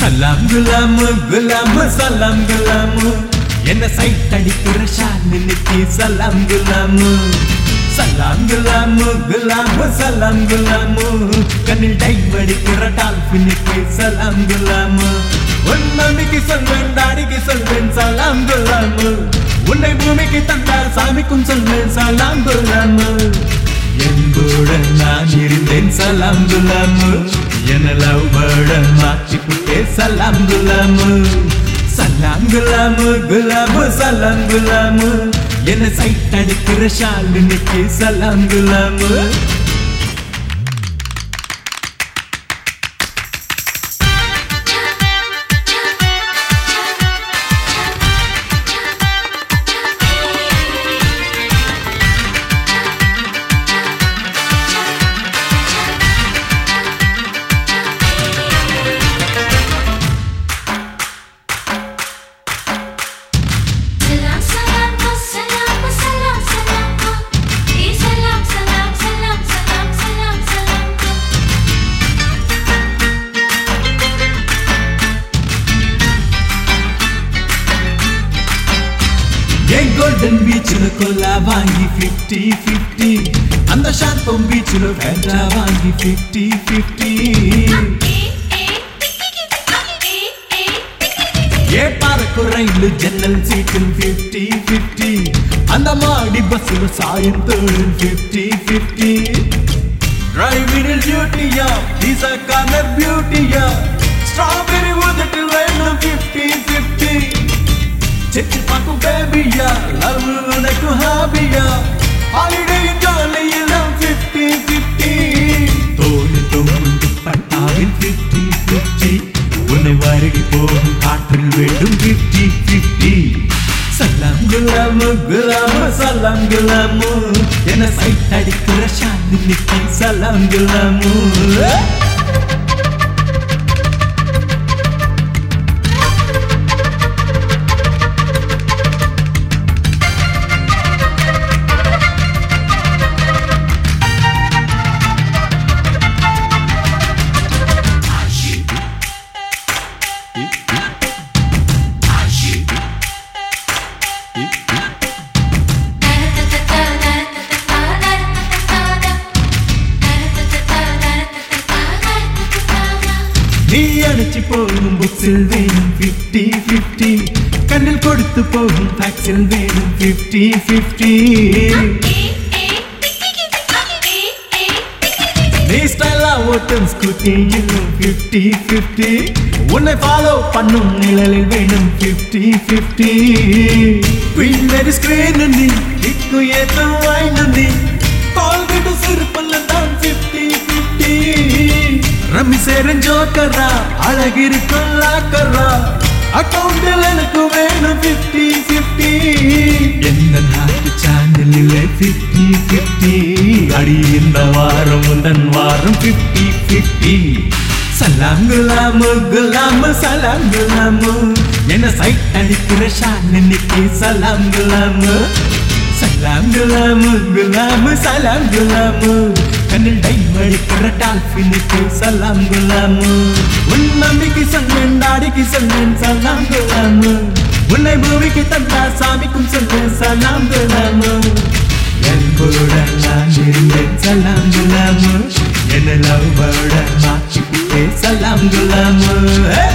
சலாம் குலாமு குலாமு சலாம் குலாமு என்ன சைட் அடிக்கிற ஷாலினிக்கு சலாம் குலாமு சலாம் குலாமு குலாமு சலாம் குலாமு கண்ணில் டைம் அடிக்கிற டால்பினுக்கு சலாம் குலாமு உன் மம்மிக்கு சொல்வேன் டாடிக்கு சொல்வேன் சலாம் குலாமு உன்னை பூமிக்கு தந்தால் சாமிக்கும் சொல்வேன் சலாம் குலாமு என்புடன் நான் இருந்தேன் சலாம் குலாமு என லவ் பேர்டன் மாற்றிக்கிட்டே சலாம் குலாமு சலாம் குலாமு குலாமு சலாம் குலாமு என்ன சைட் அடிக்கிற ஷாலினிக்கு சலாம் குலாமு Salam salam salam salam salam Eh salam salam salam salam salam salam ஏன் கோல்டன் பீச்சில் கொல்லா வாங்கி ஃபிஃப்டி ஃபிஃப்டி அந்த ஷாந்தம் பீச்சில் வேண்டா வாங்கி fifty fifty Eh eh eh eh ஏ பாருக்கு ரயில் ஜன்னல் சீட்டில் ஃபிஃப்டி ஃபிஃப்டி அந்த மாடி பஸ்ஸில் சாயும் தோழில் ஃபிஃப்டி ஃபிஃப்டி டிரைவினில் டியூட்டியா விசா கார்னர் பியூட்டியா ஸ்ட்ராபெரி உதட்டில் வேணும் ஃபிஃப்டி ஃபிஃப்டி செச்சு பார்க்கும் பேபியா லவ் உனக்கு ஹாபியா ஹாலிடே ஜாலி எல்லாம் ஃபிஃப்டி ஃபிஃப்டி தோணு தோண்டு பட்டாவில் ஃபிஃப்டி ஃபிஃப்டி உன்னை வருடி போகும் காற்றில் வேண்டும் ஃபிஃப்டி ஃபிஃப்டி சலாம் குலாமு குலாமு சலாம் குலாமு என சைட் அடிக்கிற ஷாலினிக்கு சலாம் குலாமு நீ அடிச்சு போகும் புக்ஸில் வேணும் ஃபிஃப்டி ஃபிஃப்டி கண்ணில் கொடுத்து போகும் ஃபேக்ஸில் வேணும் ஃபிஃப்டி ஃபிஃப்டி நீ ஸ்டைலா ஓட்டும் ஸ்கூட்டி இன்னும் ஃபிஃப்டி ஃபிஃப்டி உன்னை ஃபாலோ பண்ணும் நிழலில் வேணும் ஃபிஃப்டி ஃபிஃப்டி பின்னடி ஸ்கிரீன் நீ இக்கு ஏத்தம் வாய்ந்து நீ கால் விட்டு சிறுப்பல்ல தான் ஃபிஃப்டி ஃபிஃப்டி ரம்மி சேரன் ஜோக்கரா அழகிருக்கும் லாக்கரா அக்கௌண்டில் எனக்கு வேணும் ஃபிஃப்டி ஃபிஃப்டி எந்த நாட்டு சேனலில் ஃபிஃப்டி ஃபிஃப்டி அடி இந்த வாரம் உந்தன் வாரம் ஃபிஃப்டி ஃபிஃப்டி சலாம் குலாமு குலாமு சலாம் குலாமு என்ன சைட் அடிக்கிற ஷாலினிக்கு சலாம் குலாமு சலாம் குலாமு குலாமு சலாம் குலாமு கண்ணில் டைம் அடிக்கிற டால்பினுக்கு சலாம் குலாமு உன் மம்மிக்கு சொன்னேன் டாடிக்கு சொன்னேன் சலாம் குலாமு உன்னை பூமிக்கு தந்தா சாமிக்கும் சொன்னேன் சலாம் குலாமு என்புடன் நான் இருந்தேன் சலாம் குலாமு என்ன லவ் பேர்டன் மாற்றிக்கிட்டே சலாம் குலாமு